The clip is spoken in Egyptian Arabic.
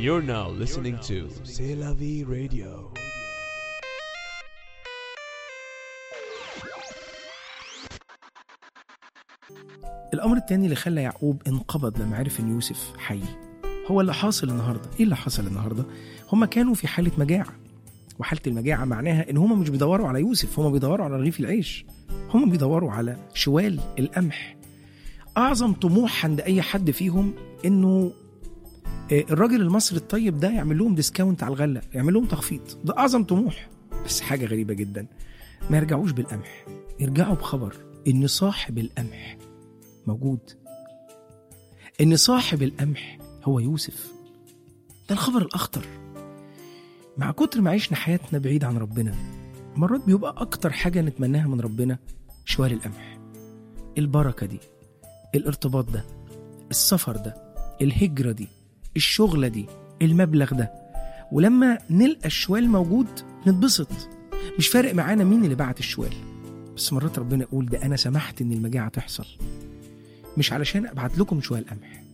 You're now listening to C'est la vie radio. الأمر التاني اللي خلى يعقوب انقبض لما عرف إن يوسف حي هو اللي حاصل النهاردة إيه اللي حصل النهاردة؟ هما كانوا في حالة مجاعة وحالة المجاعة معناها إن هما مش بيدوروا على يوسف هما بيدوروا على رغيف العيش هما بيدوروا على شوال القمح أعظم طموح عند أي حد فيهم إنه آه، الراجل المصري الطيب ده يعمل لهم ديسكاونت على الغلة يعمل لهم تخفيض ده أعظم طموح بس حاجة غريبة جدا ما يرجعوش بالقمح يرجعوا بخبر إن صاحب القمح موجود إن صاحب القمح هو يوسف ده الخبر الأخطر مع كتر ما عشنا حياتنا بعيد عن ربنا مرات بيبقى أكتر حاجة نتمناها من ربنا شوال القمح البركة دي الارتباط ده السفر ده الهجرة دي الشغلة دي المبلغ ده ولما نلقى الشوال موجود نتبسط مش فارق معانا مين اللي بعت الشوال بس مرات ربنا يقول ده أنا سمحت إن المجاعة تحصل مش علشان أبعت لكم شوال قمح